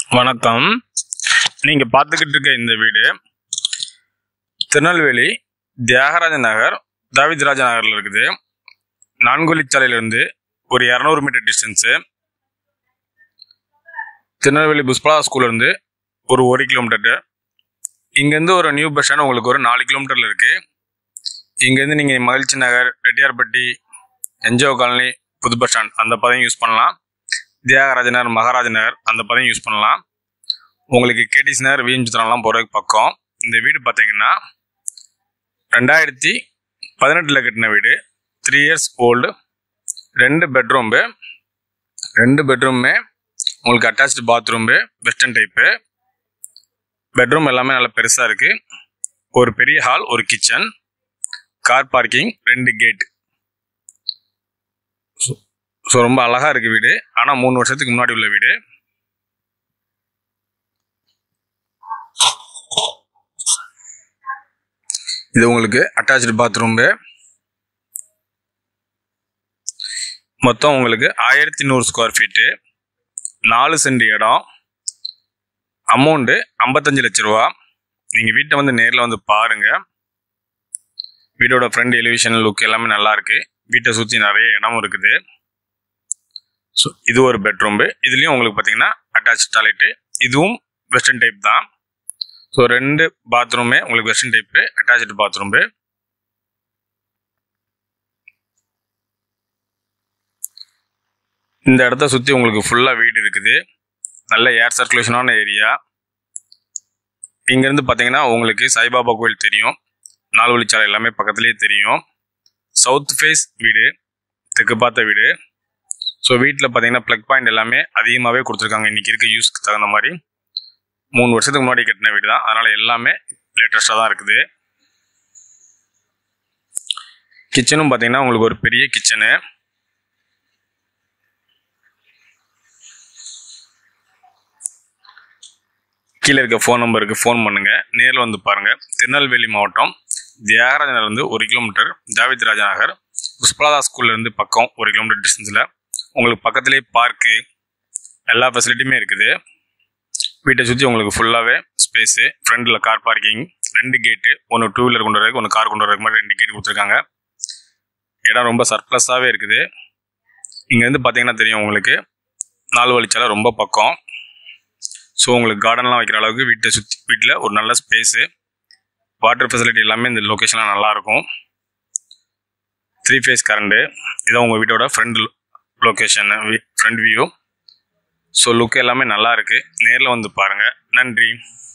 வணக்கம் நீங்க பார்த்துக்கிட்டு இருக்க இந்த வீடு திருநெல்வேலி தியாகராஜ நகர் தாவித்ராஜ நகர்ல இருக்குது நான்கு வழிச்சாலையிலிருந்து ஒரு இரநூறு மீட்டர் டிஸ்டன்ஸு திருநெல்வேலி புஷ்பலா ஸ்கூல்ல இருந்து ஒரு ஒரு கிலோமீட்டர் இங்கேருந்து ஒரு நியூ பஸ் ஸ்டாண்ட் உங்களுக்கு ஒரு நாலு கிலோமீட்டர்ல இருக்கு இங்கேருந்து நீங்கள் மகிழ்ச்சி நகர் ரெட்டியார்பட்டி என்ஜிஓ காலனி புது பஸ் ஸ்டாண்ட் அந்த பதையும் யூஸ் பண்ணலாம் தியாகராஜ நகர் மகாராஜ நகர் அந்த பதையும் யூஸ் பண்ணலாம் உங்களுக்கு கேடிஸ் நகர் விஎம்சித்திரம்லாம் போகிறதுக்கு பக்கம் இந்த வீடு பார்த்தீங்கன்னா ரெண்டாயிரத்தி பதினெட்டில் கட்டின வீடு த்ரீ இயர்ஸ் ஓல்டு ரெண்டு பெட்ரூம்பு ரெண்டு பெட்ரூமே உங்களுக்கு attach bathroom western type bedroom எல்லாமே நல்லா பெருசாக இருக்குது ஒரு பெரிய ஹால் ஒரு கிச்சன் கார் பார்க்கிங் ரெண்டு கேட் ஸோ ரொம்ப அழகா இருக்கு வீடு ஆனால் மூணு வருஷத்துக்கு முன்னாடி உள்ள வீடு இது உங்களுக்கு அட்டாச்சு பாத்ரூம்பு மொத்தம் உங்களுக்கு ஆயிரத்தி நூறு ஸ்கொயர் ஃபீட்டு நாலு சென்ட் இடம் அமௌண்ட்டு ஐம்பத்தஞ்சு லட்ச ரூபா நீங்கள் வீட்டை வந்து நேரில் வந்து பாருங்க வீடோட ஃப்ரண்ட் எலிவேஷன் லுக் எல்லாமே நல்லா இருக்கு வீட்டை சுற்றி நிறைய இடமும் இருக்குது ஸோ இது ஒரு பெட்ரூம்பு இதுலேயும் உங்களுக்கு பார்த்தீங்கன்னா அட்டாச் டாய்லெட்டு இதுவும் வெஸ்டர்ன் டைப் தான் ஸோ ரெண்டு பாத்ரூமே உங்களுக்கு வெஸ்டர்ன் டைப்பு அட்டாச்சு பாத்ரூம்பு இந்த இடத்த சுற்றி உங்களுக்கு ஃபுல்லாக வீடு இருக்குது நல்ல ஏர் சர்க்குலேஷனான ஏரியா இங்கேருந்து பார்த்தீங்கன்னா உங்களுக்கு சாய்பாபா கோயில் தெரியும் நாலு வழிச்சாலை எல்லாமே பக்கத்துலேயே தெரியும் சவுத் ஃபேஸ் வீடு தெற்கு பார்த்த வீடு ஸோ வீட்டில் பார்த்தீங்கன்னா ப்ளக் பாயிண்ட் எல்லாமே அதிகமாகவே கொடுத்துருக்காங்க இன்றைக்கி இருக்க யூஸ்க்கு தகுந்த மாதிரி மூணு வருஷத்துக்கு முன்னாடி கட்டின வீடு தான் அதனால் எல்லாமே லேட்டஸ்ட்டாக தான் இருக்குது கிச்சனும் பார்த்தீங்கன்னா உங்களுக்கு ஒரு பெரிய கிச்சனு கீழே இருக்க ஃபோன் நம்பருக்கு ஃபோன் பண்ணுங்க நேரில் வந்து பாருங்க திருநெல்வேலி மாவட்டம் தியாகராஜனர் வந்து ஒரு கிலோமீட்டர் ஜாவித் ராஜா நகர் புஷ்பலாதா ஸ்கூல்ல இருந்து பக்கம் ஒரு கிலோமீட்டர் டிஸ்டன்ஸில் உங்களுக்கு பக்கத்துலேயே பார்க்கு எல்லா ஃபெசிலிட்டியுமே இருக்குது வீட்டை சுற்றி உங்களுக்கு ஃபுல்லாகவே ஸ்பேஸு ஃப்ரண்டில் கார் பார்க்கிங் ரெண்டு கேட்டு ஒன்று டூ வீலர் கொண்டு வரதுக்கு ஒன்று கார் கொண்டு வரதுக்கு மாதிரி ரெண்டு கேட் கொடுத்துருக்காங்க இடம் ரொம்ப சர்ப்ளஸாகவே இருக்குது இங்கேருந்து பார்த்தீங்கன்னா தெரியும் உங்களுக்கு நாலு வழிச்சாலை ரொம்ப பக்கம் ஸோ உங்களுக்கு கார்டன்லாம் வைக்கிற அளவுக்கு வீட்டை சுற்றி வீட்டில் ஒரு நல்ல ஸ்பேஸு வாட்டர் ஃபெசிலிட்டி எல்லாமே இந்த லொக்கேஷனில் நல்லாயிருக்கும் த்ரீ ஃபேஸ் கரண்ட்டு இதான் உங்கள் வீட்டோட front location front view so look எல்லாமே நல்லா இருக்குது நேரில் வந்து பாருங்கள் நன்றி